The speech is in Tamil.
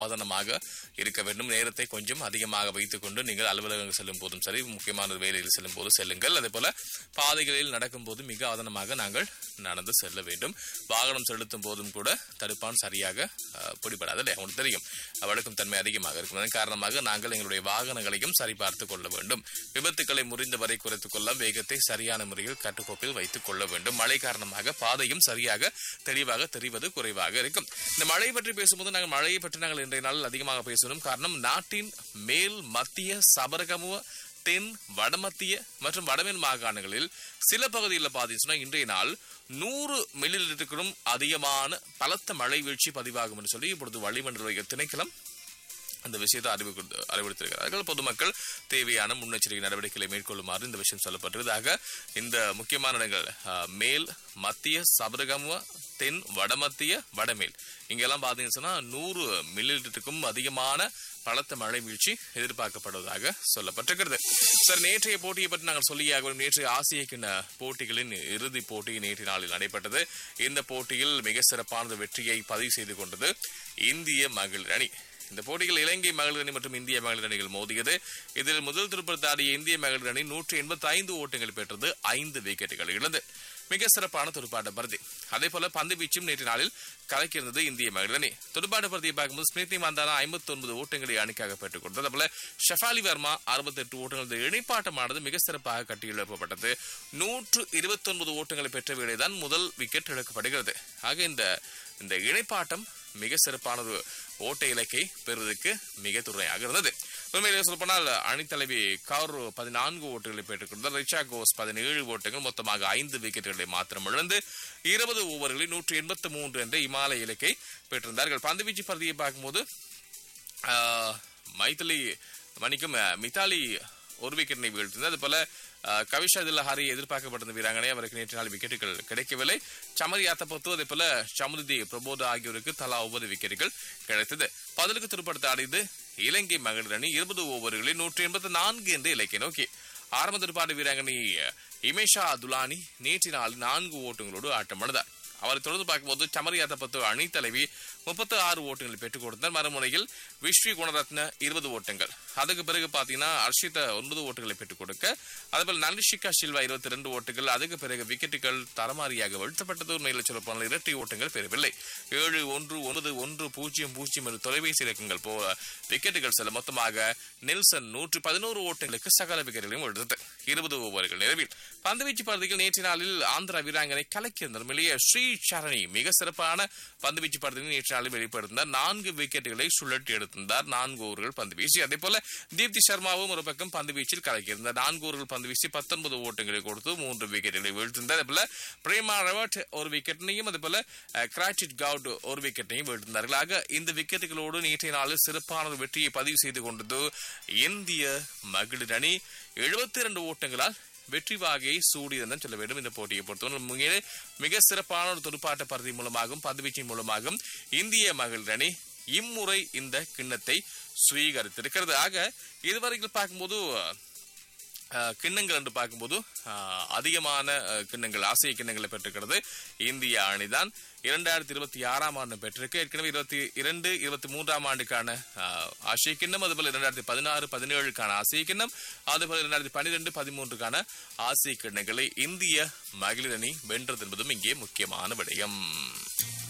அவதானமாக இருக்க வேண்டும் நேரத்தை கொஞ்சம் அதிகமாக வைத்துக் கொண்டு நீங்கள் அலுவலகம் செல்லும் போதும் சரி முக்கியமான வேலையில் செல்லும் போது செல்லுங்கள் அதே போல பாதைகளில் நடக்கும் போது மிக அவதானமாக நாங்கள் நடந்து செல்ல வேண்டும் வாகனம் செலுத்தும் போதும் கூட தடுப்பான் சரியாக அஹ், பிடிபடாது இல்லையா உங்களுக்கு தெரியும் வழக்கும் தன்மை அதிகமாக இருக்கும் அதன் காரணமாக நாங்கள் எங்களுடைய வாகனங்களையும் சரிபார்த்துக் கொள்ள வேண்டும் விபத்துக்களை முடிந்தவரை குறைத்துக் கொள்ள வேகத்தை சரியான முறையில் கட்டுக்கோப்பில் வைத்துக் கொள்ள வேண்டும் மழை காரணமாக பாதையும் சரியாக தெளிவாக தெரிவது குறைவாக இருக்கும் இந்த மழை பற்றி பேசும்போது நாங்கள் மழையை பற்றி நாங்கள் இன்றைய நாளில் அதிகமாக பேசணும் காரணம் நாட்டின் மேல் மத்திய சபரகமுவ தென் வடமத்திய மற்றும் வடமேல் மாகாணங்களில் சில பகுதிகளில் பார்த்தீங்கன்னா இன்றைய நாள் நூறு மில்லி லிட்டருக்கும் அதிகமான பலத்த மழை வீழ்ச்சி பதிவாகும் என்று சொல்லி இப்பொழுது வளிமண்டல திணைக்களம் அந்த விஷயத்தை அறிவு அறிவுறுத்திருக்கிறார்கள் பொதுமக்கள் தேவையான முன்னெச்சரிக்கை நடவடிக்கைகளை மேற்கொள்ளுமாறு இந்த விஷயம் சொல்லப்பட்டிருப்பதாக இந்த முக்கியமான இடங்கள் அஹ், மேல் மத்திய சபரகமுவ தென் வடமத்திய வடமேல் இங்கெல்லாம் பார்த்தீங்கன்னு சொன்னா நூறு மில்லிலிட்டருக்கும் அதிகமான பலத்த மழை வீழ்ச்சி எதிர்பார்க்கப்படுவதாக சொல்லப்பட்டிருக்கிறது சார் நேற்றைய போட்டியை பற்றி நாங்கள் சொல்லியாக வேண்டும். நேற்றைய ஆசிய கிண்ண போட்டிகளின் இறுதிப் போட்டி நேற்று நாளில் நடைபெற்றது இந்த போட்டியில் மிக சிறப்பான வெற்றியை பதிவு செய்து கொண்டது இந்திய மகளிர் அணி இந்த போட்டியில் இலங்கை மகளிர் அணி மற்றும் இந்திய மகளிர் அணிகள் மோதியது இதில் முதல் திருப்பதி ஆடிய இந்திய மகளிர் அணி நூற்றி எண்பத்தி ஐந்து ஓட்டங்கள் பெற்றது ஐந்து விக்கெட்டுகள் இழந்து மிக சிறப்பான துடுப்பாட்ட பருதி அதே போல பந்து வீச்சும் நேற்று நாளில் கலக்கியிருந்தது இந்திய மகளிர் அணி துடுப்பாட்ட பருதியை பார்க்கும்போது ஸ்மிருதி மந்தானா ஐம்பத்தி ஒன்பது ஓட்டங்களை அணிக்காக பெற்றுக் கொடுத்தது அதே போல ஷஃபாலி வர்மா அறுபத்தி எட்டு ஓட்டங்கள் இந்த இணைப்பாட்டமானது மிக சிறப்பாக கட்டி எழுப்பப்பட்டது நூற்று இருபத்தி ஒன்பது ஓட்டங்களை பெற்ற வேளைதான் முதல் விக்கெட் இழக்கப்படுகிறது ஆக இந்த இந்த இணைப்பாட்டம் மிக சிறப்பான ஒரு ஓட்ட இலக்கை பெறுவதற்கு மிக துணையாக இருந்தது உண்மையிலே சொல்லப்போனால் அணித்தலைவி கவுர் பதினான்கு ஓட்டுகளை பெற்றுக் கொடுத்தார் ரிச்சா கோஸ் பதினேழு ஓட்டுகள் மொத்தமாக ஐந்து விக்கெட்டுகளை மாத்திரம் இழந்து இருபது ஓவர்களில் நூற்றி எண்பத்தி மூன்று என்ற இமாலய இலக்கை பெற்றிருந்தார்கள் பந்துவீச்சு பகுதியை பார்க்கும்போது ஆஹ், மைதிலி மணிக்கும் அஹ், மித்தாலி ஒரு விக்கெட்டினை வீழ்த்தினார் அது போல ஆஹ், கவிஷா தில்லஹாரி எதிர்பார்க்கப்பட்டிருந்த வீராங்கனை அவருக்கு நேற்று நாள் விக்கெட்டுகள் கிடைக்கவில்லை சமரி அத்தப்பத்து அதே போல சமுதி பிரபோதா ஆகியோருக்கு தலா ஒன்பது விக்கெட்டுகள் கிடைத்தது பதிலுக்கு திருப்படுத்த ஆடியது இலங்கை மகளிர் அணி இருபது ஓவர்களில் நூற்றி எண்பத்தி நான்கு என்ற இலக்கை நோக்கி ஆரம்ப திருப்பாடு வீராங்கனை இமேஷா துலானி நேற்று நாள் நான்கு ஓட்டங்களோடு ஆட்டமிழந்தார் அவரை தொடர்ந்து பார்க்கும்போது சமரியாத்த பத்து அணி தலைவி முப்பத்தி ஆறு ஓட்டங்களை பெற்றுக் கொடுத்தார் மறுமுனையில் விஸ்வி குணரத்ன இருபது ஓட்டங்கள் அதுக்கு பிறகு பார்த்தீங்கன்னா அர்ஷிதா ஒன்பது ஓட்டுகளை பெற்றுக் கொடுக்க அதேபோல் நலிஷிகா சில்வா இருபத்தி ரெண்டு ஓட்டுகள் அதுக்கு பிறகு விக்கெட்டுகள் தரமாரியாக வீழ்த்தப்பட்டது உண்மையில் சொல்லப்போனால் இரட்டை ஓட்டங்கள் பெறவில்லை ஏழு ஒன்று ஒன்பது ஒன்று பூஜ்ஜியம் பூஜ்ஜியம் என்ற தொலைபேசி இலக்கங்கள் போ விக்கெட்டுகள் செல்ல மொத்தமாக நெல்சன் நூற்றி பதினோரு ஓட்டங்களுக்கு சகல விக்கெட்டுகளையும் எடுத்தது இருபது ஓவர்கள் நிறைவில் பந்துவீச்சு பகுதியில் நேற்று நாளில் ஆந்திரா வீராங்கனை கலக்கியிருந்தார் வெளியே ஸ்ரீ சரணி மிக சிறப்பான பந்துவீச்சு பகுதியில் நேற்று நாளில் வெளிப்படுத்தினார் நான்கு விக்கெட்டுகளை சுழற்றி எடுத்திருந்தார் நான்கு ஓவர்கள் பந்து வீசி அதே போல தீப்தி சர்மாவும் ஒரு பக்கம் பந்து வீச்சில் கலக்கியிருந்தார் நான்கு ஓவர்கள் பந்து வீசி பத்தொன்பது ஓட்டங்களை கொடுத்து மூன்று விக்கெட்டுகளை வீழ்த்திருந்தார் அதே போல பிரேமா ரவட் ஒரு விக்கெட்டினையும் அதே போல கிராச்சிட் கவுட் ஒரு விக்கெட்டையும் வீழ்த்தினார்கள் ஆக இந்த விக்கெட்டுகளோடு நேற்றைய நாளில் சிறப்பான ஒரு வெற்றியை பதிவு செய்து கொண்டது இந்திய மகளிர் அணி எழுபத்தி இரண்டு ஓட்டங்களால் வெற்றி வாகையை சூடியதான் சொல்ல வேண்டும் இந்த போட்டியை பொறுத்தவரை மிக மிக சிறப்பான ஒரு துடுப்பாட்ட பருதி மூலமாகவும் பந்துவீச்சின் மூலமாகவும் இந்திய மகளிர் அணி இம்முறை இந்த கிண்ணத்தை சுவீகரித்திருக்கிறது ஆக இதுவரைக்கும் பார்க்கும்போது அஹ், கிண்ணங்கள் என்று பார்க்கும்போது அஹ், அதிகமான அஹ், கிண்ணங்கள் ஆசிய கிண்ணங்களை பெற்றிருக்கிறது இந்திய அணிதான் இரண்டாயிரத்தி இருபத்தி ஆறாம் ஆண்டு பெற்றிருக்கு ஏற்கனவே இருபத்தி இரண்டு இருபத்தி மூன்றாம் ஆண்டுக்கான அஹ், ஆசிய கிண்ணம் அதுபோல இரண்டாயிரத்தி பதினாறு பதினேழுக்கான ஆசிய கிண்ணம் அதுபோல இரண்டாயிரத்தி பன்னிரெண்டு பதிமூன்றுக்கான ஆசிய கிண்ணங்களை இந்திய மகளிர் அணி வென்றது என்பதும் இங்கே முக்கியமான விடயம்